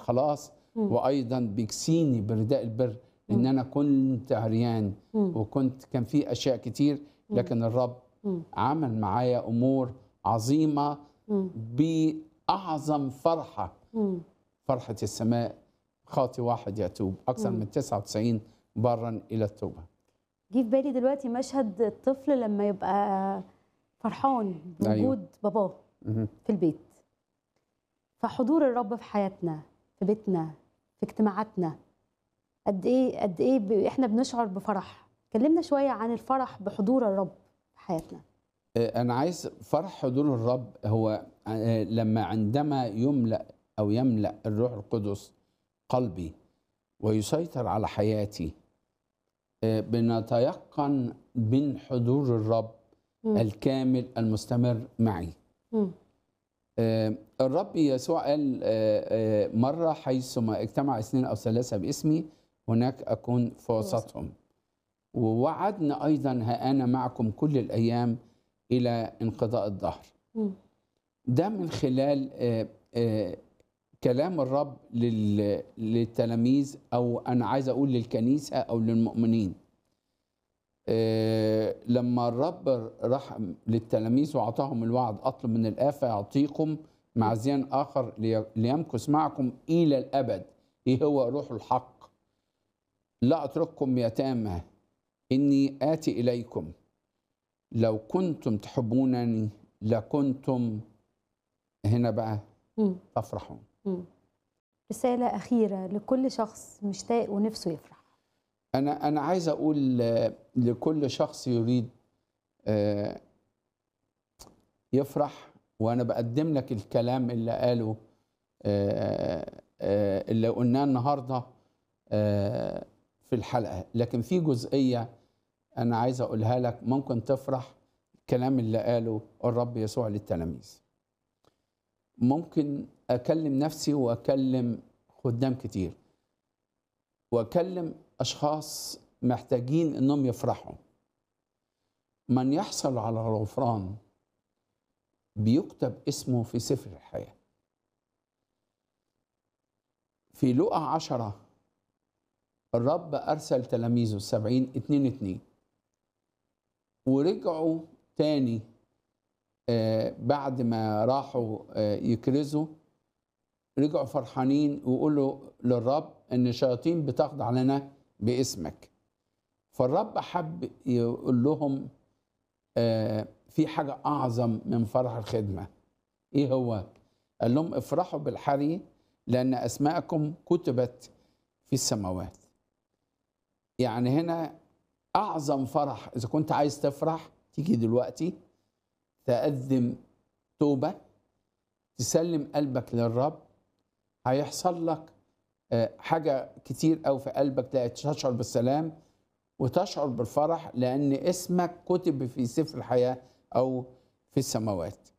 الخلاص وايضا بيكسيني برداء البر ان انا كنت عريان وكنت كان في اشياء كتير لكن الرب عمل معايا امور عظيمه باعظم فرحه فرحه السماء خاطي واحد يتوب اكثر من 99 برا الى التوبه جه في بالي دلوقتي مشهد الطفل لما يبقى فرحان أيوة. بوجود باباه مهم. في البيت فحضور الرب في حياتنا في بيتنا في اجتماعاتنا قد ايه قد ايه ب... احنا بنشعر بفرح كلمنا شويه عن الفرح بحضور الرب في حياتنا آه، أنا عايز فرح حضور الرب هو آه، لما عندما يملأ أو يملأ الروح القدس قلبي ويسيطر على حياتي آه، بنتيقن من حضور الرب مم. الكامل المستمر معي مم. آه، الرب يسوع قال آه، آه، مرة حيثما اجتمع اثنين أو ثلاثة باسمي هناك أكون في وسطهم ووعدنا أيضا ها أنا معكم كل الأيام إلى انقضاء الدهر مم. ده من خلال آه، آه، كلام الرب لل- للتلاميذ أو أنا عايز أقول للكنيسة أو للمؤمنين آه، لما الرب راح للتلاميذ وأعطاهم الوعد أطلب من الآب فيعطيكم معزيا آخر لي- ليمكث معكم إلى الأبد إيه هو روح الحق لا أترككم يتامى إني آتي إليكم لو كنتم تحبونني لكنتم هنا بقى مم. تفرحون مم. رساله اخيره لكل شخص مشتاق ونفسه يفرح أنا أنا عايز أقول آه، لكل شخص يريد آه، يفرح وأنا بقدم لك الكلام اللي قاله آه، آه، اللي قلناه النهارده آه، في الحلقة لكن في جزئية أنا عايز أقولها لك ممكن تفرح الكلام اللي قاله الرب يسوع للتلاميذ ممكن أكلم نفسي وأكلم خدام كتير واكلم اشخاص محتاجين انهم يفرحوا من يحصل على الغفران بيكتب اسمه في سفر الحياه في لقا عشرة الرب أرسل تلاميذه السبعين اتنين اتنين ورجعوا تاني آه، بعد ما راحوا آه، يكرزوا رجعوا فرحانين ويقولوا للرب ان الشياطين بتخضع لنا باسمك فالرب حب يقول لهم آه، في حاجة أعظم من فرح الخدمة إيه هو؟ قال لهم افرحوا بالحري لأن أسماءكم كتبت في السماوات يعني هنا أعظم فرح إذا كنت عايز تفرح تيجي دلوقتي تقدم توبة تسلم قلبك للرب هيحصل لك آه، حاجة كتير أوي في قلبك تلاقي تشعر بالسلام وتشعر بالفرح لأن اسمك كتب في سفر الحياة أو في السماوات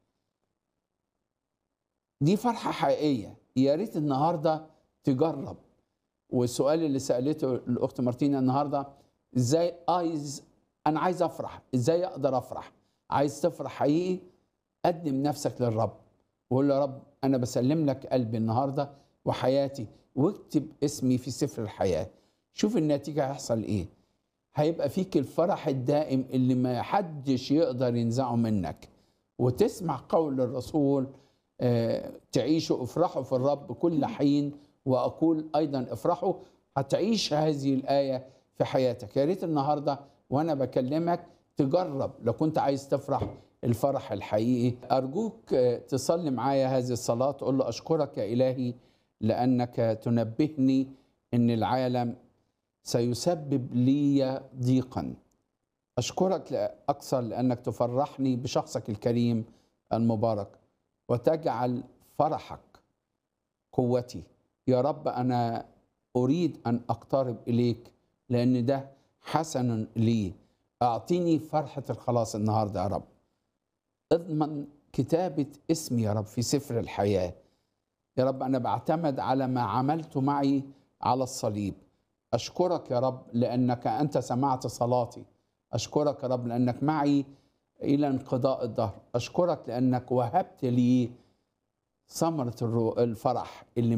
دي فرحة حقيقية يا ريت النهاردة تجرب والسؤال اللي سألته الأخت مارتينا النهاردة إزاي عايز أنا عايز أفرح إزاي أقدر أفرح عايز تفرح حقيقي قدم نفسك للرب وقول له يا رب أنا بسلم لك قلبي النهاردة وحياتي واكتب اسمي في سفر الحياة شوف النتيجة هيحصل إيه هيبقى فيك الفرح الدائم اللي ما حدش يقدر ينزعه منك وتسمع قول الرسول آه، تعيشوا افرحوا في الرب كل حين واقول ايضا افرحوا هتعيش هذه الايه في حياتك يا ريت النهارده وانا بكلمك تجرب لو كنت عايز تفرح الفرح الحقيقي ارجوك آه، تصلي معايا هذه الصلاه تقول له اشكرك يا الهي لانك تنبهني ان العالم سيسبب لي ضيقا أشكرك أكثر لأنك تفرحني بشخصك الكريم المبارك وتجعل فرحك قوتي يا رب أنا أريد أن أقترب إليك لأن ده حسن لي أعطيني فرحة الخلاص النهاردة يا رب اضمن كتابة اسمي يا رب في سفر الحياة يا رب أنا بعتمد على ما عملته معي على الصليب أشكرك يا رب لأنك أنت سمعت صلاتي أشكرك يا رب لأنك معي إلى انقضاء الدهر أشكرك لأنك وهبت لي ثمرة الرو- الفرح اللي